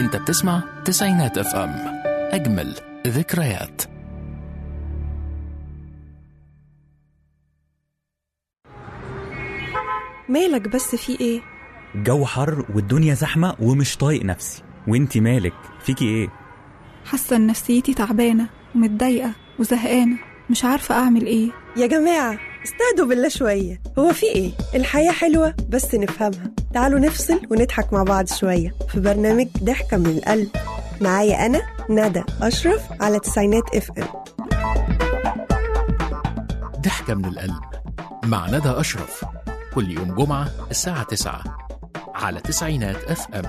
انت بتسمع تسعينات اف ام اجمل ذكريات مالك بس في ايه جو حر والدنيا زحمة ومش طايق نفسي وانتي مالك فيكي ايه حاسه ان نفسيتي تعبانه ومتضايقه وزهقانه مش عارفه اعمل ايه يا جماعة استهدوا بالله شوية هو في ايه؟ الحياة حلوة بس نفهمها تعالوا نفصل ونضحك مع بعض شوية في برنامج ضحكة من القلب معايا أنا ندى أشرف على تسعينات اف ام ضحكة من القلب مع ندى أشرف كل يوم جمعة الساعة 9 على تسعينات اف ام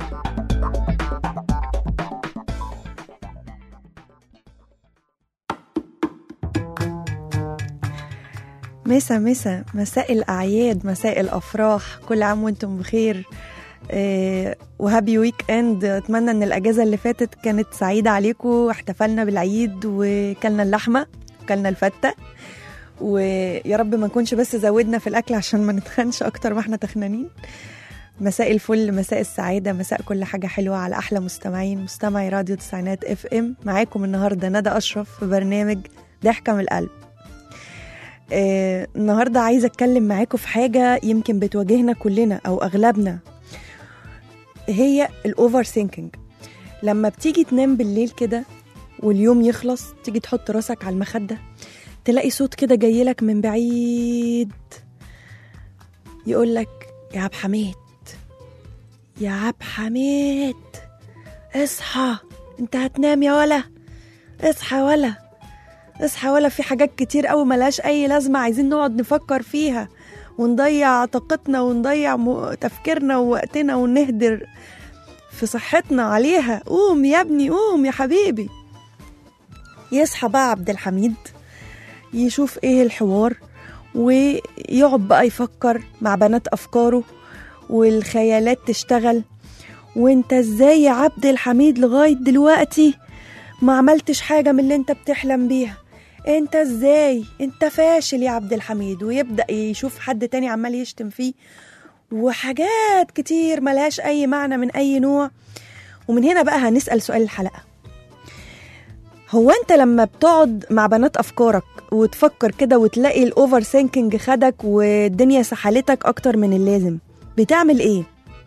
مسا مسا مساء الأعياد مساء الأفراح كل عام وانتم بخير آه، وهابي ويك اند اتمنى ان الاجازه اللي فاتت كانت سعيده عليكم واحتفلنا بالعيد وكلنا اللحمه وكلنا الفته ويا رب ما نكونش بس زودنا في الاكل عشان ما نتخنش اكتر ما احنا تخنانين مساء الفل مساء السعاده مساء كل حاجه حلوه على احلى مستمعين مستمعي راديو تسعينات اف ام معاكم النهارده ندى اشرف في برنامج ضحكه من القلب آه، النهارده عايزه اتكلم معاكم في حاجه يمكن بتواجهنا كلنا او اغلبنا هي الاوفر ثينكينج لما بتيجي تنام بالليل كده واليوم يخلص تيجي تحط راسك على المخده تلاقي صوت كده جايلك من بعيد يقولك يا عب حميد يا عب حميد اصحى انت هتنام يا ولا اصحى ولا اصحى ولا في حاجات كتير قوي ملهاش اي لازمه عايزين نقعد نفكر فيها ونضيع طاقتنا ونضيع م- تفكيرنا ووقتنا ونهدر في صحتنا عليها قوم يا ابني قوم يا حبيبي يصحى بقى عبد الحميد يشوف ايه الحوار ويقعد بقى يفكر مع بنات افكاره والخيالات تشتغل وانت ازاي يا عبد الحميد لغايه دلوقتي ما عملتش حاجه من اللي انت بتحلم بيها انت ازاي انت فاشل يا عبد الحميد ويبدا يشوف حد تاني عمال يشتم فيه وحاجات كتير ملهاش اي معنى من اي نوع ومن هنا بقى هنسال سؤال الحلقه هو انت لما بتقعد مع بنات افكارك وتفكر كده وتلاقي الاوفر ثينكينج خدك والدنيا سحلتك اكتر من اللازم بتعمل ايه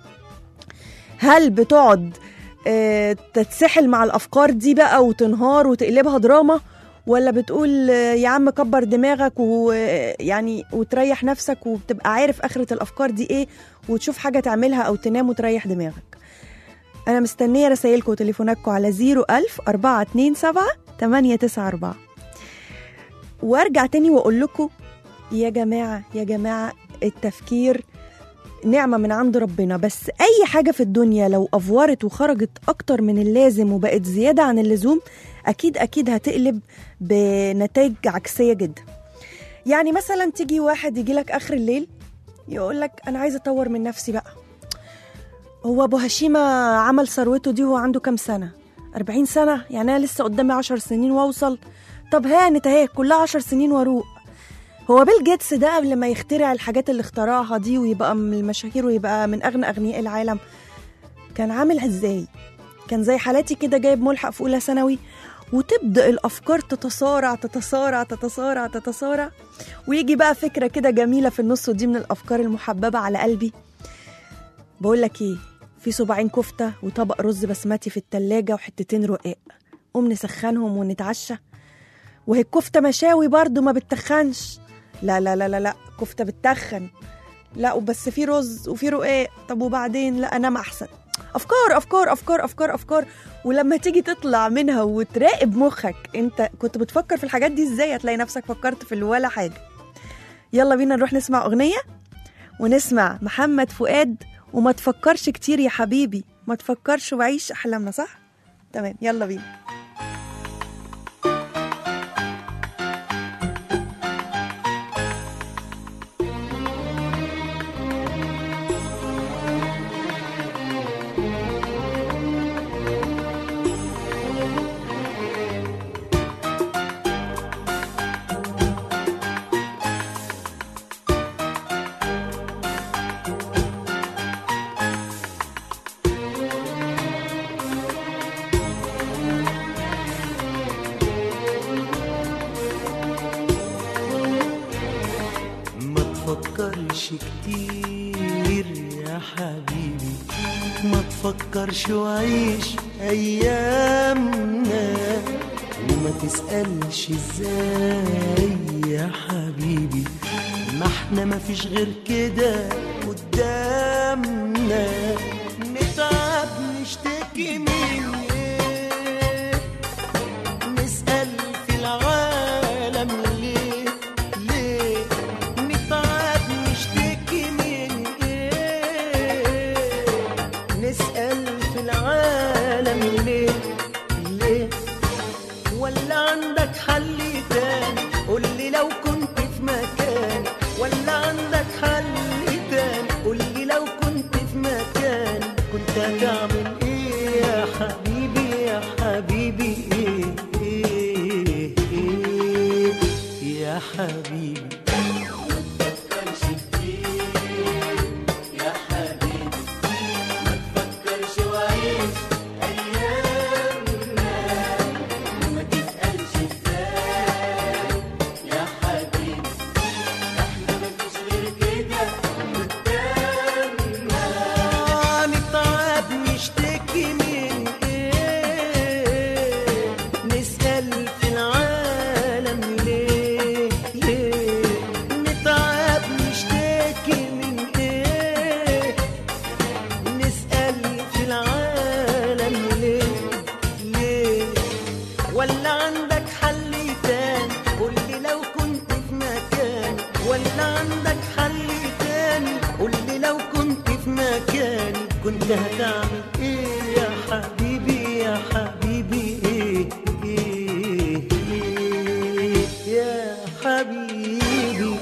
هل بتقعد آه، تتسحل مع الافكار دي بقى وتنهار وتقلبها دراما ولا بتقول آه، يا عم كبر دماغك ويعني وتريح نفسك وبتبقى عارف اخرة الافكار دي ايه وتشوف حاجة تعملها او تنام وتريح دماغك انا مستنية رسايلكم وتليفوناتكم على 01000 427 894 وارجع تاني واقول لكم يا جماعة يا جماعة التفكير نعمة من عند ربنا بس أي حاجة في الدنيا لو أفورت وخرجت أكتر من اللازم وبقت زيادة عن اللزوم أكيد أكيد هتقلب بنتائج عكسية جدا يعني مثلا تيجي واحد يجي لك آخر الليل يقول لك أنا عايز أطور من نفسي بقى هو أبو هشيمة عمل ثروته دي وهو عنده كام سنة 40 سنة يعني أنا لسه قدامي 10 سنين وأوصل طب هانت أهي كلها 10 سنين وأروق هو بيل جيتس ده قبل ما يخترع الحاجات اللي اخترعها دي ويبقى من المشاهير ويبقى من اغنى اغنياء العالم كان عامل ازاي كان زي حالاتي كده جايب ملحق في اولى ثانوي وتبدا الافكار تتصارع تتصارع تتصارع تتصارع ويجي بقى فكره كده جميله في النص ودي من الافكار المحببه على قلبي بقول لك ايه في صباعين كفته وطبق رز بسمتي في التلاجة وحتتين رقاق قوم نسخنهم ونتعشى وهي الكفته مشاوي برضو ما بتتخنش لا لا لا لا لا كفته بتتخن لا وبس في رز وفي رقاق طب وبعدين لا انام احسن افكار افكار افكار افكار افكار ولما تيجي تطلع منها وتراقب مخك انت كنت بتفكر في الحاجات دي ازاي هتلاقي نفسك فكرت في ولا حاجه يلا بينا نروح نسمع اغنيه ونسمع محمد فؤاد وما تفكرش كتير يا حبيبي ما تفكرش وعيش احلامنا صح تمام يلا بينا كتير يا حبيبي ما تفكرش وعيش ايامنا وما تسألش ازاي يا حبيبي ما احنا ما فيش غير كده قدامنا نتعب نشتكي من ايه نسأل في العالم ليه ليه نتعب نشتكي من ايه نسأل في العالم ليه ليه ولا عندك حل تاني قول لي لو كنت في مكاني ولا عندك حل تاني قول لي لو كنت في مكاني كنت هتعمل ايه يا حبيبي يا حبيبي ايه ايه ايه يا حبيبي آه، نتعب نشتكي من ايه نسأل في العالم ليه ليه نتعب نشتكي من ايه نسأل في العالم ليه ليه ولا عندك حل تاني قول لي لو كنت في مكاني ولا عندك حل تاني قول لي لو كنت في مكاني كنت هتعمل ايه يا حبيبي يا حبيبي ايه ايه, إيه يا حبيبي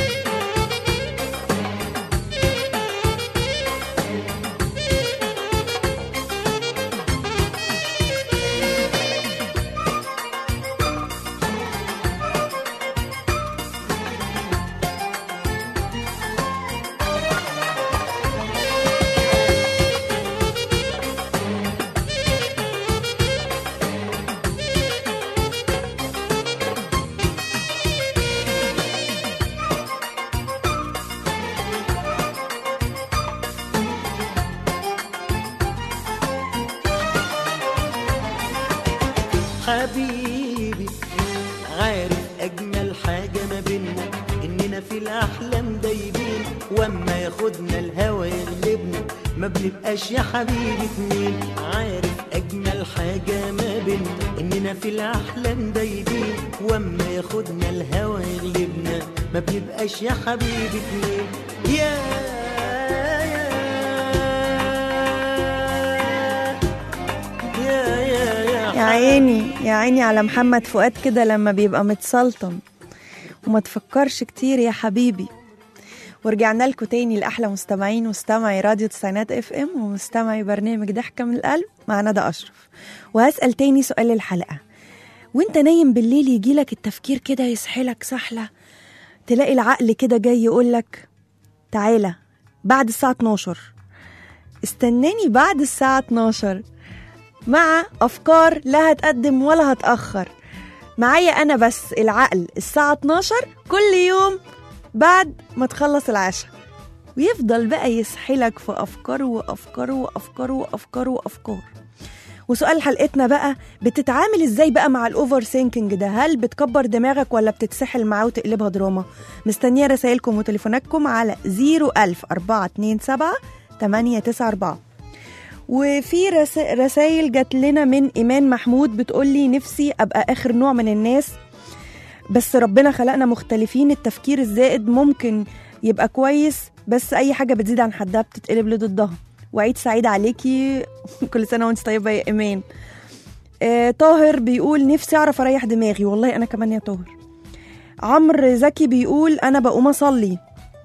حبيبي عارف اجمل حاجه ما بينا اننا في الاحلام دايبين واما ياخدنا الهوى يغلبنا ما بنبقاش يا حبيبي اتنين عارف اجمل حاجه ما بينا اننا في الاحلام دايبين واما ياخدنا الهوى يغلبنا ما بنبقاش يا حبيبي اتنين يا يا يا يا يا يا عيني يا عيني على محمد فؤاد كده لما بيبقى متسلطن وما تفكرش كتير يا حبيبي ورجعنا لكم تاني لأحلى مستمعين مستمعي راديو تسعينات اف ام ومستمعي برنامج ضحكة من القلب مع ندى أشرف وهسأل تاني سؤال الحلقة وانت نايم بالليل يجيلك التفكير كده يسحلك سحلة تلاقي العقل كده جاي يقولك تعالى بعد الساعة 12 استناني بعد الساعة 12 مع أفكار لا هتقدم ولا هتأخر معايا أنا بس العقل الساعة 12 كل يوم بعد ما تخلص العشاء ويفضل بقى يسحلك في أفكار وأفكار وأفكار وأفكار وأفكار وسؤال حلقتنا بقى بتتعامل ازاي بقى مع الاوفر سينكينج ده هل بتكبر دماغك ولا بتتسحل معاه وتقلبها دراما مستنيه رسائلكم وتليفوناتكم على 01000 427 894 وفي رس- رسائل جات لنا من ايمان محمود بتقول لي نفسي ابقى اخر نوع من الناس بس ربنا خلقنا مختلفين التفكير الزائد ممكن يبقى كويس بس اي حاجه بتزيد عن حدها بتتقلب لضدها وعيد سعيد عليكي كل سنه وانت طيبه يا ايمان آه طاهر بيقول نفسي اعرف اريح دماغي والله انا كمان يا طاهر عمرو زكي بيقول انا بقوم اصلي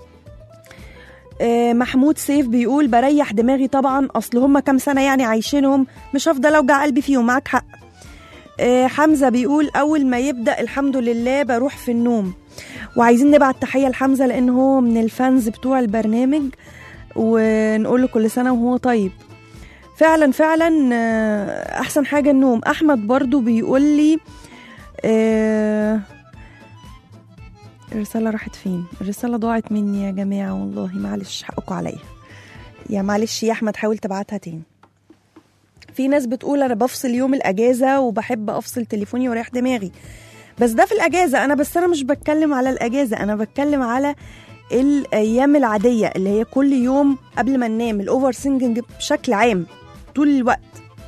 آه، محمود سيف بيقول بريح دماغي طبعا اصل هم كام سنه يعني عايشينهم مش هفضل اوجع قلبي فيهم معاك حق آه، حمزه بيقول اول ما يبدا الحمد لله بروح في النوم وعايزين نبعت تحيه لحمزه لان هو من الفانز بتوع البرنامج ونقول له كل سنه وهو طيب فعلا فعلا آه، احسن حاجه النوم احمد برضو بيقول لي آه، الرسالة راحت فين؟ الرسالة ضاعت مني يا جماعة والله معلش حقكم عليا يا معلش يا أحمد حاول تبعتها تاني في ناس بتقول أنا بفصل يوم الأجازة وبحب أفصل تليفوني وأريح دماغي بس ده في الأجازة أنا بس أنا مش بتكلم على الأجازة أنا بتكلم على الأيام العادية اللي هي كل يوم قبل ما ننام الأوفر سينجنج بشكل عام طول الوقت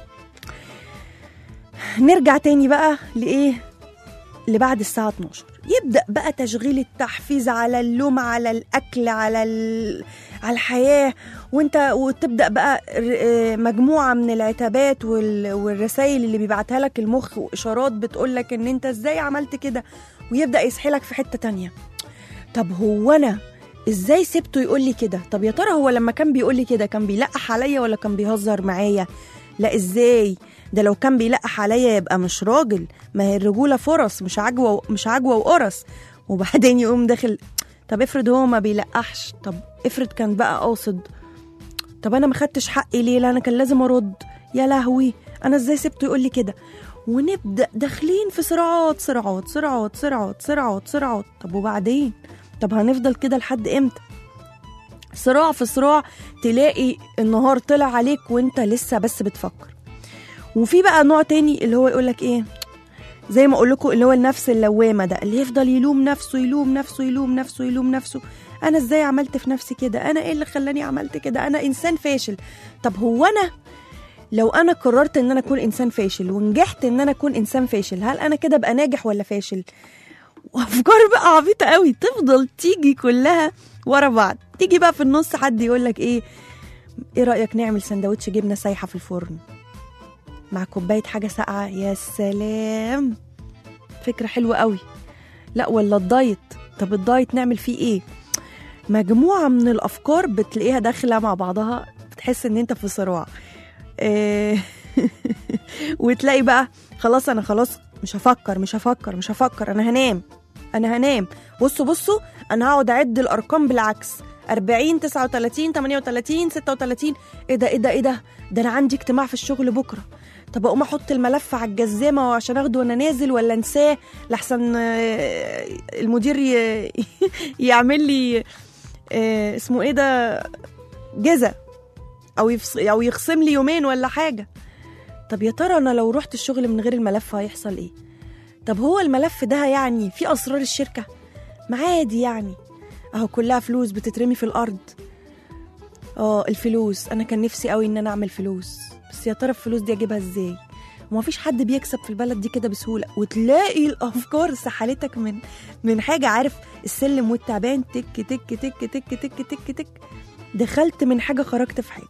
نرجع تاني بقى لإيه اللي بعد الساعة 12 يبدأ بقى تشغيل التحفيز على اللوم على الأكل على ال... على الحياة وانت وتبدأ بقى ر- آه، مجموعة من العتابات وال... والرسائل اللي بيبعتها لك المخ وإشارات بتقول لك ان انت ازاي عملت كده ويبدأ يسحلك في حتة تانية طب هو أنا ازاي سبته يقول لي كده طب يا ترى هو لما كان بيقول لي كده كان بيلقح عليا ولا كان بيهزر معايا لا ازاي ده لو كان بيلقح عليا يبقى مش راجل ما هي الرجوله فرص مش عجوه مش عجوه وقرص وبعدين يقوم داخل طب افرض هو ما بيلقحش طب افرض كان بقى قاصد طب انا ما خدتش حقي ليه لا انا كان لازم ارد يا لهوي انا ازاي سبته يقول لي كده ونبدا داخلين في صراعات صراعات صراعات صراعات صراعات صراعات طب وبعدين طب هنفضل كده لحد امتى صراع في صراع تلاقي النهار طلع عليك وانت لسه بس بتفكر وفي بقى نوع تاني اللي هو يقولك ايه زي ما اقول لكم اللي هو النفس اللوامه ده اللي يفضل يلوم نفسه يلوم نفسه يلوم نفسه يلوم نفسه انا ازاي عملت في نفسي كده انا ايه اللي خلاني عملت كده انا انسان فاشل طب هو انا لو انا قررت ان انا اكون انسان فاشل ونجحت ان انا اكون انسان فاشل هل انا كده ابقى ناجح ولا فاشل وافكار بقى عبيطه قوي تفضل تيجي كلها ورا بعض تيجي بقى في النص حد يقول لك ايه ايه رايك نعمل سندوتش جبنه سايحه في الفرن مع كوبايه حاجه ساقعه يا سلام فكره حلوه قوي لا ولا الدايت طب الدايت نعمل فيه ايه مجموعه من الافكار بتلاقيها داخله مع بعضها بتحس ان انت في صراع إيه وتلاقي بقى خلاص انا خلاص مش هفكر مش هفكر مش هفكر انا هنام انا هنام بصوا بصوا انا هقعد اعد الارقام بالعكس 40 39 38 36 ايه ده ايه ده ايه ده ده انا عندي اجتماع في الشغل بكره طب اقوم احط الملف على الجزامه عشان اخده وانا نازل ولا انساه لحسن آه، المدير ي- يعمل لي آه، اسمه ايه ده جزا او يفص... او يخصم لي يومين ولا حاجه طب يا ترى انا لو رحت الشغل من غير الملف هيحصل ايه طب هو الملف ده يعني في اسرار الشركه ما عادي يعني اهو كلها فلوس بتترمي في الارض اه الفلوس انا كان نفسي قوي ان انا اعمل فلوس بس يا ترى الفلوس دي اجيبها ازاي وما فيش حد بيكسب في البلد دي كده بسهوله وتلاقي الافكار سحلتك من من حاجه عارف السلم والتعبان تك تك تك تك تك تك تك دخلت من حاجه خرجت في حاجه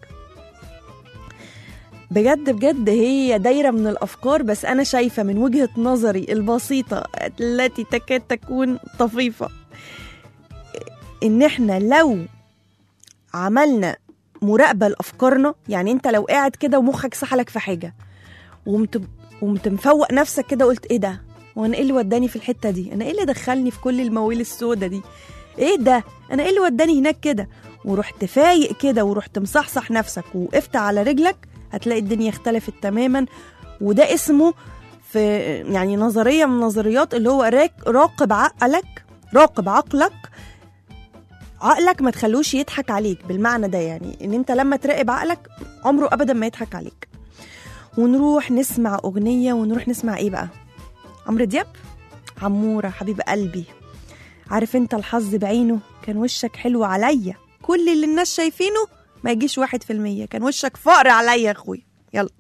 بجد بجد هي دايرة من الأفكار بس أنا شايفة من وجهة نظري البسيطة التي تكاد تكون طفيفة إن إحنا لو عملنا مراقبة لأفكارنا يعني أنت لو قاعد كده ومخك سحلك في حاجة ومت ومت مفوق نفسك كده قلت إيه ده؟ وأنا إيه اللي وداني في الحتة دي؟ أنا إيه اللي دخلني في كل المواويل السودة دي؟ إيه ده؟ أنا إيه اللي وداني هناك كده؟ ورحت فايق كده ورحت مصحصح نفسك ووقفت على رجلك هتلاقي الدنيا اختلفت تماما وده اسمه في يعني نظريه من النظريات اللي هو راك- راقب عقلك راقب عقلك عقلك ما تخلوش يضحك عليك بالمعنى ده يعني ان انت لما تراقب عقلك عمره ابدا ما يضحك عليك ونروح نسمع اغنيه ونروح نسمع ايه بقى عمرو دياب عموره حبيب قلبي عارف انت الحظ بعينه كان وشك حلو عليا كل اللي الناس شايفينه ما يجيش واحد في المية كان وشك فقر عليا يا اخوي يلا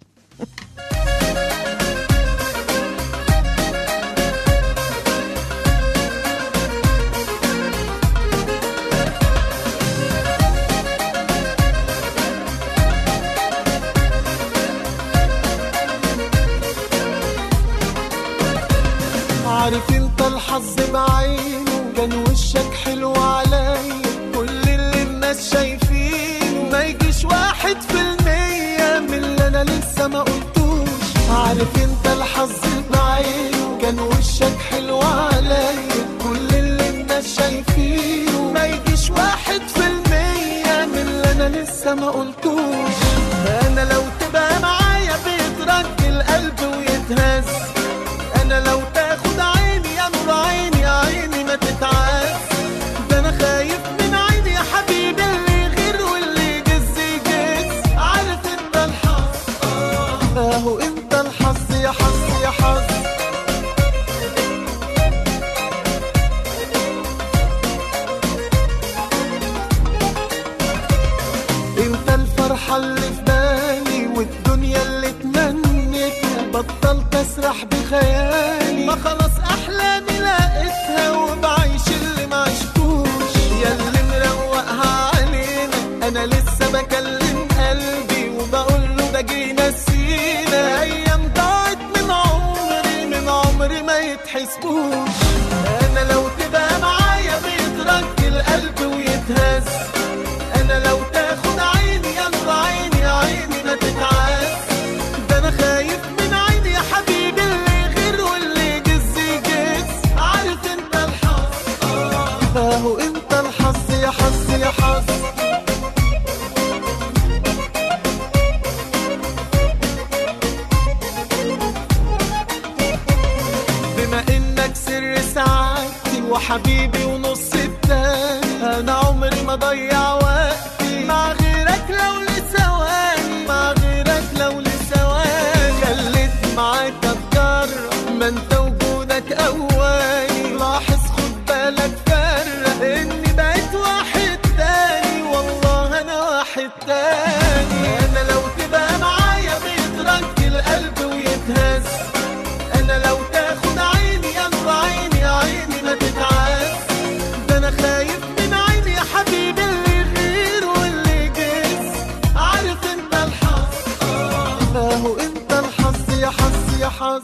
عارف انت الحظ بعينه كان وشك حلو عليا كل اللي الناس شايفينه ما يجيش واحد في المية من اللي انا لسه ما قلتوش عارف انت الحظ بعينه كان وشك حلو عليا كل اللي الناس شايفينه ما يجيش واحد في المية من اللي انا لسه ما قلتوش انا لو تبقى معايا بيترج القلب ويتهز انا لو تاخد عيني يا نور عيني يا عيني ما تتعاش الفرحة اللي في بالي والدنيا اللي تمنيتها بطلت اسرح بخيالي ما خلاص احلامي لقيتها وبعيش اللي ما عشتوش يا اللي مروقها علينا انا لسه بكلم قلبي وبقول له ده جينا سينا ايام ضاعت من عمري من عمري ما يتحسبوش انا لو تبقى معايا بيترك القلب ويتهز انا لو تاخد عيني يلا عيني عيني ما تتعاس ده انا خايف من عيني يا حبيبي اللي غير واللي يجز يجز عارف انت الحظ آه، اهو انت الحظ يا حظ يا حظ بما انك سر سعادتي وحبيبي ونص التاني انا عمري ما ضيع وقتي مع غيرك لو لثواني مع غيرك لو لثواني خليت معاك اتجرب ما انت وجودك اولي لاحظ خد بالك فرق اني بقيت واحد تاني والله انا واحد تاني انا لو تبقى معايا بيترك القلب ويتهز انا لو تاخد عيني يلا عيني عيني ما تتعاس ده انا خايف من عيني يا حبيبي اللي غير واللي جز عارف انت الحظ آه، اهو انت الحظ يا حظ يا حظ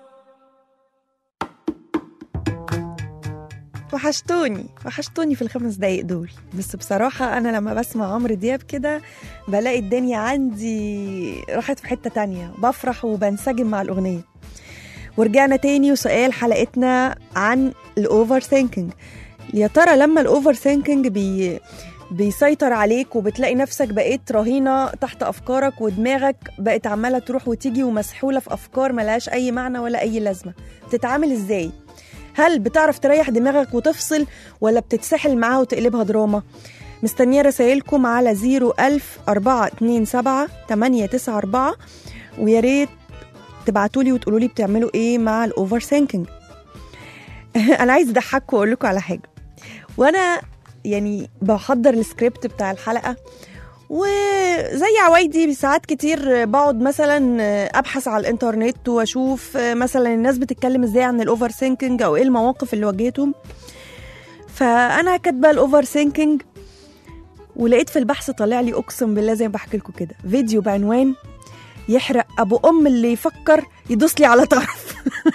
وحشتوني وحشتوني في الخمس دقايق دول بس بصراحة أنا لما بسمع عمرو دياب كده بلاقي الدنيا عندي راحت في حتة تانية بفرح وبنسجم مع الأغنية ورجعنا تاني وسؤال حلقتنا عن الأوفر ثينكينج يا ترى لما الأوفر ثينكينج بي بيسيطر عليك وبتلاقي نفسك بقيت رهينة تحت أفكارك ودماغك بقت عمالة تروح وتيجي ومسحولة في أفكار ملهاش أي معنى ولا أي لازمة بتتعامل إزاي؟ هل بتعرف تريح دماغك وتفصل ولا بتتسحل معاها وتقلبها دراما مستنية رسائلكم على 01000 427 894 ويا ريت تبعتوا لي وتقولوا لي بتعملوا ايه مع الاوفر ثينكينج انا عايز اضحككم واقول لكم على حاجه وانا يعني بحضر السكريبت بتاع الحلقه وزي عوايدي ساعات كتير بقعد مثلا ابحث على الانترنت واشوف مثلا الناس بتتكلم ازاي عن الاوفر ثينكينج او ايه المواقف اللي واجهتهم فانا كاتبه الاوفر ثينكينج ولقيت في البحث طالع لي اقسم بالله زي ما بحكي لكم كده فيديو بعنوان يحرق ابو ام اللي يفكر يدوس لي على طرف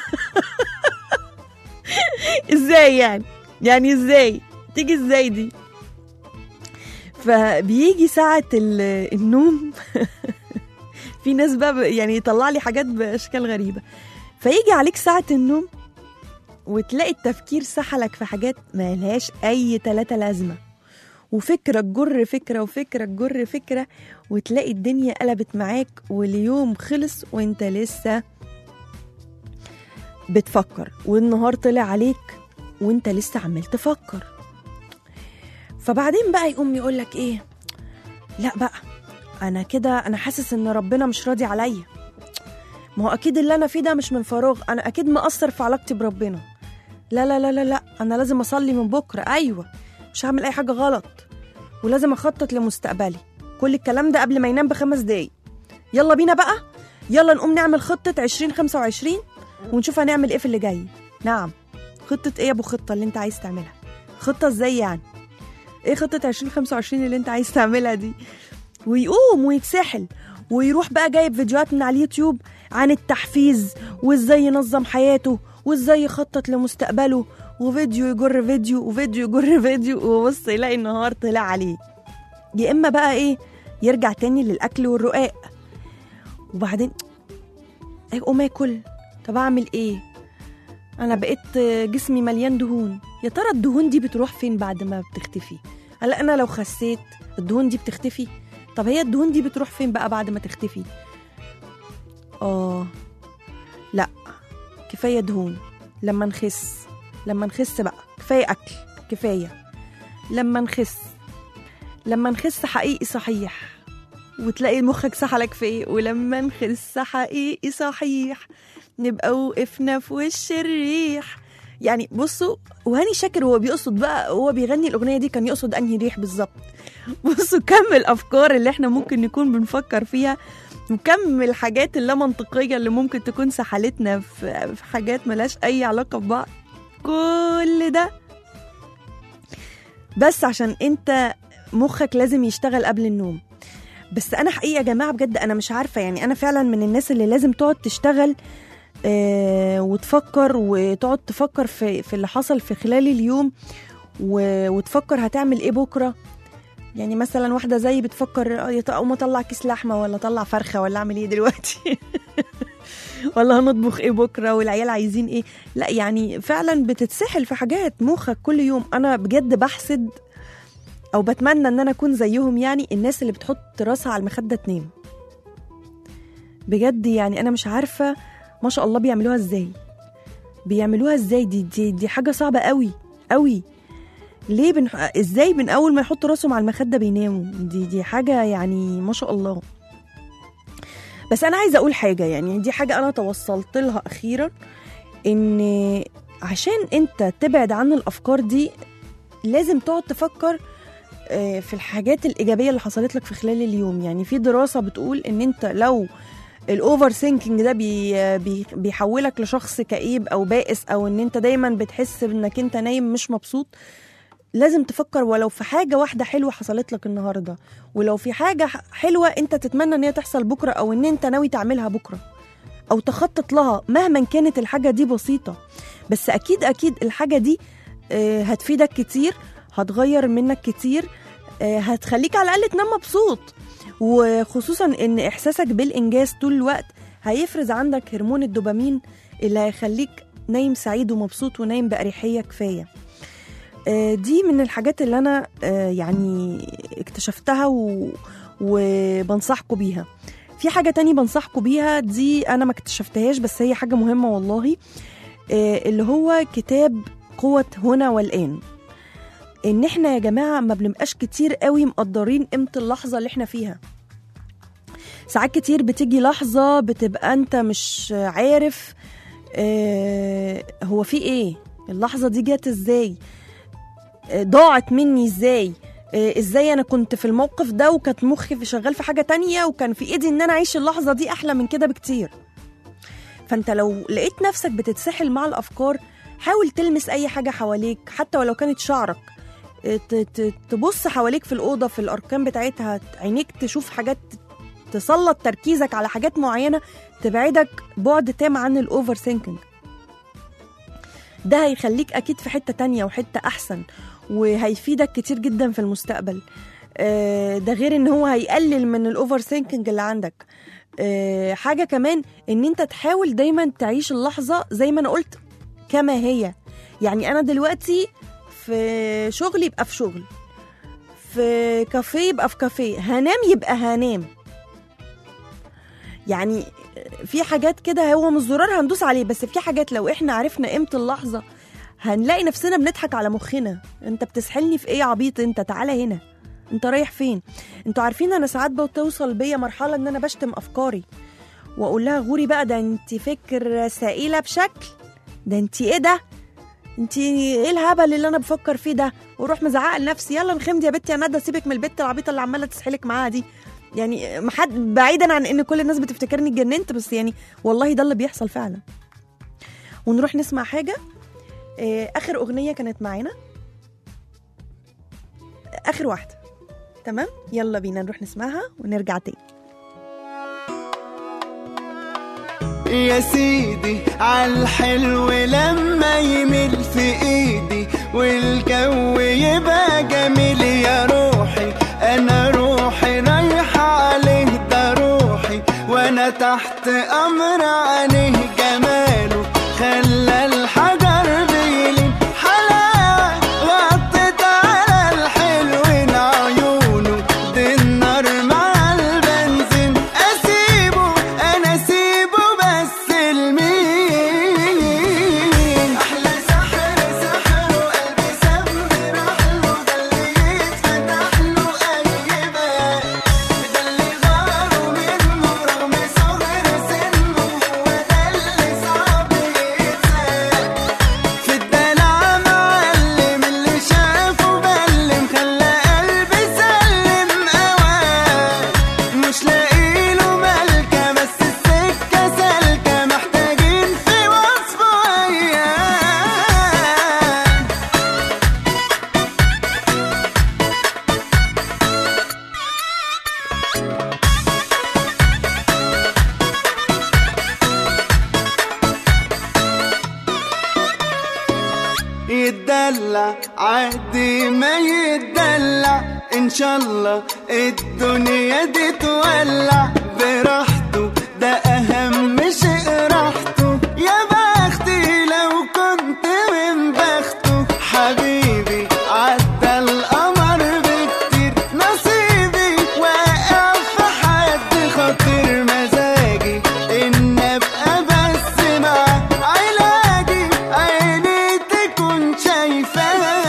ازاي يعني يعني ازاي تيجي ازاي دي فبيجي ساعة ال- النوم في ناس بقى ب- يعني يطلع لي حاجات بأشكال غريبة فيجي عليك ساعة النوم وتلاقي التفكير سحلك في حاجات ما لهاش أي تلاتة لازمة وفكرة تجر فكرة وفكرة تجر فكرة وتلاقي الدنيا قلبت معاك واليوم خلص وانت لسه بتفكر والنهار طلع عليك وانت لسه عمال تفكر فبعدين بقى يقوم يقول لك ايه لا بقى انا كده انا حاسس ان ربنا مش راضي عليا ما هو اكيد اللي انا فيه ده مش من فراغ انا اكيد مقصر في علاقتي بربنا لا لا لا لا لا انا لازم اصلي من بكره ايوه مش هعمل اي حاجه غلط ولازم اخطط لمستقبلي كل الكلام ده قبل ما ينام بخمس دقايق يلا بينا بقى يلا نقوم نعمل خطه 2025 ونشوف هنعمل ايه في اللي جاي نعم خطه ايه يا ابو خطه اللي انت عايز تعملها خطه ازاي يعني ايه خطه 2025 اللي انت عايز تعملها دي ويقوم ويتسحل ويروح بقى جايب فيديوهات من على اليوتيوب عن التحفيز وازاي ينظم حياته وازاي يخطط لمستقبله وفيديو يجر فيديو وفيديو يجر فيديو وبص يلاقي النهار طلع عليه يا اما بقى ايه يرجع تاني للاكل والرقاق وبعدين اقوم اكل طب اعمل ايه انا بقيت جسمي مليان دهون يا ترى الدهون دي بتروح فين بعد ما بتختفي هلا انا لو خسيت الدهون دي بتختفي طب هي الدهون دي بتروح فين بقى بعد ما تختفي اه لا كفايه دهون لما نخس لما نخس بقى كفايه اكل كفايه لما نخس لما نخس حقيقي صحيح وتلاقي مخك سحلك في ايه ولما نخس حقيقي صحيح نبقى وقفنا في وش الريح يعني بصوا وهاني شاكر هو بيقصد بقى هو بيغني الاغنيه دي كان يقصد انهي ريح بالظبط بصوا كم الافكار اللي احنا ممكن نكون بنفكر فيها وكم الحاجات اللا منطقيه اللي ممكن تكون سحلتنا في في حاجات ملهاش اي علاقه ببعض كل ده بس عشان انت مخك لازم يشتغل قبل النوم بس انا حقيقه يا جماعه بجد انا مش عارفه يعني انا فعلا من الناس اللي لازم تقعد تشتغل آه وتفكر وتقعد تفكر في في اللي حصل في خلال اليوم و- وتفكر هتعمل ايه بكره يعني مثلا واحده زي بتفكر آه، يا اقوم اطلع كيس لحمه ولا اطلع فرخه ولا اعمل ايه دلوقتي ولا هنطبخ ايه بكره والعيال عايزين ايه لا يعني فعلا بتتسحل في حاجات مخك كل يوم انا بجد بحسد او بتمنى ان انا اكون زيهم يعني الناس اللي بتحط راسها على المخده تنام بجد يعني انا مش عارفه ما شاء الله بيعملوها ازاي بيعملوها ازاي دي دي دي حاجه صعبه قوي قوي ليه بن... ازاي من اول ما يحطوا راسهم على المخده بيناموا دي دي حاجه يعني ما شاء الله بس انا عايزه اقول حاجه يعني دي حاجه انا توصلت لها اخيرا ان عشان انت تبعد عن الافكار دي لازم تقعد تفكر آه، في الحاجات الايجابيه اللي حصلت لك في خلال اليوم يعني في دراسه بتقول ان انت لو الاوفر ثينكينج ده بي بي بيحولك لشخص كئيب او بائس او ان انت دايما بتحس انك انت نايم مش مبسوط لازم تفكر ولو في حاجه واحده حلوه حصلت لك النهارده ولو في حاجه ح- حلوه انت تتمنى ان هي تحصل بكره او ان انت ناوي تعملها بكره او تخطط لها مهما كانت الحاجه دي بسيطه بس اكيد اكيد الحاجه دي آه، هتفيدك كتير هتغير منك كتير آه، هتخليك على الاقل تنام مبسوط وخصوصا ان احساسك بالانجاز طول الوقت هيفرز عندك هرمون الدوبامين اللي هيخليك نايم سعيد ومبسوط ونايم بأريحية كفاية آه، دي من الحاجات اللي انا آه، يعني اكتشفتها و... وبنصحكم بيها في حاجة تاني بنصحكم بيها دي أنا ما اكتشفتهاش بس هي حاجة مهمة والله آه، اللي هو كتاب قوة هنا والآن إن إحنا يا جماعة ما بنبقاش كتير قوي مقدرين قيمة اللحظة اللي إحنا فيها ساعات كتير بتيجي لحظة بتبقى أنت مش عارف آه، هو في إيه اللحظة دي جت إزاي آه، ضاعت مني إزاي آه، ازاي انا كنت في الموقف ده وكانت مخي في شغال في حاجه تانية وكان في ايدي ان انا اعيش اللحظه دي احلى من كده بكتير فانت لو لقيت نفسك بتتسحل مع الافكار حاول تلمس اي حاجه حواليك حتى ولو كانت شعرك آه، ت- ت- تبص حواليك في الاوضه في الاركان بتاعتها عينيك تشوف حاجات تسلط تركيزك على حاجات معينه تبعدك بعد تام عن الاوفر ثينكينج ده هيخليك اكيد في حته تانية وحته احسن وهيفيدك كتير جدا في المستقبل آه، ده غير ان هو هيقلل من الاوفر ثينكينج اللي عندك آه، حاجه كمان ان انت تحاول دايما تعيش اللحظه زي ما انا قلت كما هي يعني انا دلوقتي في شغل يبقى في شغل في كافيه يبقى في كافيه هنام يبقى هنام يعني في حاجات كده هو مش زرار هندوس عليه بس في حاجات لو احنا عرفنا قيمه اللحظه هنلاقي نفسنا بنضحك على مخنا انت بتسحلني في ايه يا عبيط انت تعالى هنا انت رايح فين انتوا عارفين انا ساعات بتوصل بيا مرحله ان انا بشتم افكاري واقول لها غوري بقى ده انت فكر سائله بشكل ده انت ايه ده انت ايه الهبل اللي انا بفكر فيه ده واروح مزعقه لنفسي يلا نخمدي يا بنتي يا ندى سيبك من البت العبيطه اللي عماله تسحلك معاها دي يعني محد بعيدا عن ان كل الناس بتفتكرني اتجننت بس يعني والله ده اللي بيحصل فعلا ونروح نسمع حاجه آه، اخر اغنيه كانت معانا اخر واحده تمام يلا بينا نروح نسمعها ونرجع تاني يا سيدي عالحلو لما يمل في ايدي والجو يبقى جميل يا روحي انا روحي رايحة عليه ده روحي وانا تحت امر عليه جماله خلى الحجر بيلين حلاوة غطت على الحلوين عيونه دي النار مع البنزين اسيبه انا اسيبه بس المين احلى سحر سحر وقلبي سمر احلو ده اللي يتفتح له اي باب ده اللي غاره منه رغم صغر سنه هو ده عادي ما يتدلع ان شاء الله الدنيا دي تولع براحته ده اهم شيء راحته يا بختي لو كنت من بخته حبيبي عدى القمر بكتير نصيبي واقع في حد خاطر مزاجي ان ابقى بس معاه علاجي عيني تكون شايفاه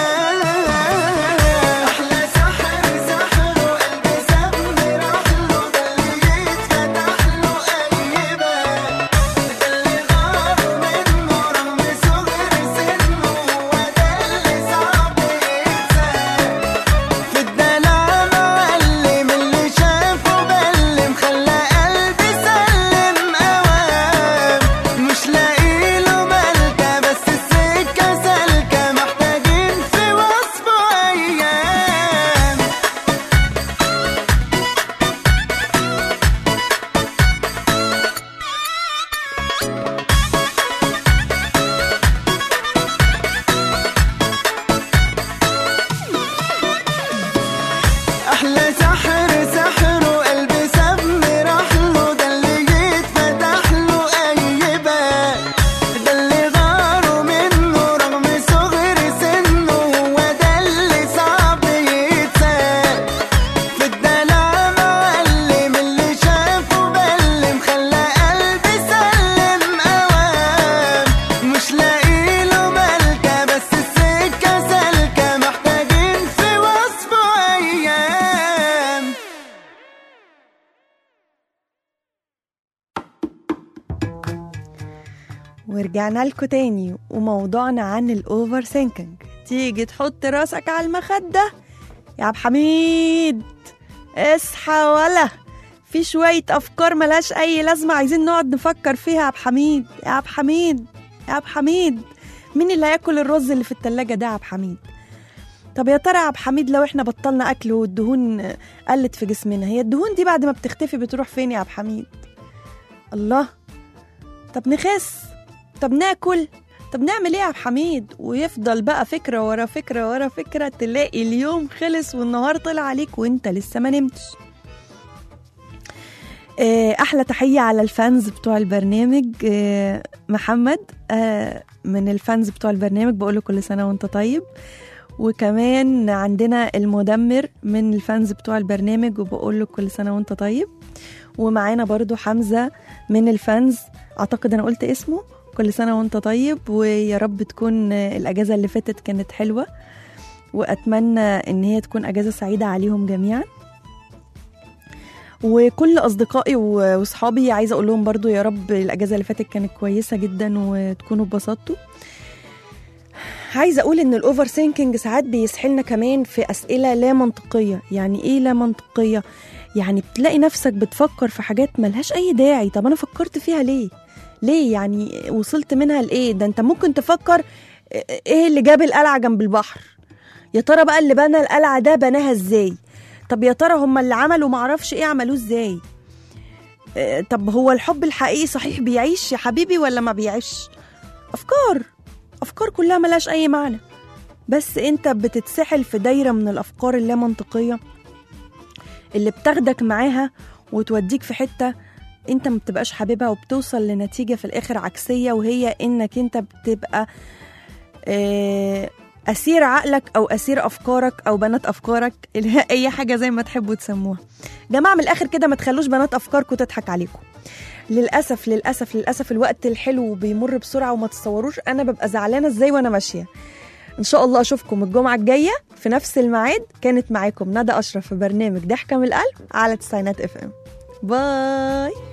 احلى سحر سحر وقلبي سابني راح له ده اللي يتفتح له اي باب ده اللي غار منه رغم صغر سنه هو ده اللي صعب يتساب في الدلع معلم اللي شافه بلم خلى قلبي سلم اوام مش لاقي له ملكه بس السكه سالكه محتاجين في وصفه ايام احلى سحر سحر وقلبي سابني راح له ده اللي يتفتح له اي باب ده اللي غاره منه رغم صغر سنه هو ده اللي صعب يتساب في الدلع معلم اللي شافه بلم خلى قلبي سلم اوام مش لاقي له ملكه بس السكه سالكه محتاجين في وصفه ايام ورجعنا لكم تاني وموضوعنا عن الاوفر سينكينج تيجي تحط راسك على المخدة يا عبد حميد اصحى ولا في شوية أفكار ملهاش أي لازمة عايزين نقعد نفكر فيها يا عبد حميد يا عبد حميد يا عبد حميد مين اللي هياكل الرز اللي في التلاجة ده يا عبد حميد طب يا ترى يا عبد حميد لو احنا بطلنا أكل والدهون قلت في جسمنا هي الدهون دي بعد ما بتختفي بتروح فين يا عبد حميد الله طب نخس طب ناكل طب نعمل ايه يا عبد حميد ويفضل بقى فكره ورا فكره ورا فكره تلاقي اليوم خلص والنهار طلع عليك وانت لسه ما نمتش آه، احلى تحيه على الفانز بتوع البرنامج آه، محمد آه، من الفانز بتوع البرنامج بقول له كل سنه وانت طيب وكمان عندنا المدمر من الفانز بتوع البرنامج وبقول له كل سنه وانت طيب ومعانا برضو حمزه من الفانز اعتقد انا قلت اسمه كل سنه وانت طيب ويا رب تكون الاجازه اللي فاتت كانت حلوه واتمنى ان هي تكون اجازه سعيده عليهم جميعا وكل اصدقائي و- واصحابي عايزه اقول لهم برضو يا رب الاجازه اللي فاتت كانت كويسه جدا وتكونوا اتبسطتوا عايزه اقول ان الاوفر ثينكينج ساعات بيسحلنا كمان في اسئله لا منطقيه يعني ايه لا منطقيه يعني بتلاقي نفسك بتفكر في حاجات ملهاش اي داعي طب انا فكرت فيها ليه ليه يعني وصلت منها لايه ده انت ممكن تفكر ايه اللي جاب القلعه جنب البحر يا ترى بقى اللي بنى القلعه ده بناها ازاي طب يا ترى هم اللي عملوا معرفش ايه عملوه ازاي آه، طب هو الحب الحقيقي صحيح بيعيش يا حبيبي ولا ما بيعيش افكار افكار كلها ملهاش اي معنى بس انت بتتسحل في دايره من الافكار اللامنطقيه اللي بتاخدك معاها وتوديك في حته انت ما بتبقاش حاببها وبتوصل لنتيجه في الاخر عكسيه وهي انك انت بتبقى آه، اسير عقلك او اسير افكارك او بنات افكارك اللي هي اي حاجه زي ما تحبوا تسموها جماعه من الاخر كده ما تخلوش بنات افكاركم تضحك عليكم للاسف للاسف للاسف الوقت الحلو بيمر بسرعه وما تتصوروش انا ببقى زعلانه ازاي وانا ماشيه ان شاء الله اشوفكم الجمعه الجايه في نفس الميعاد كانت معاكم ندى اشرف في برنامج ضحكه من القلب على تسعينات اف ام باي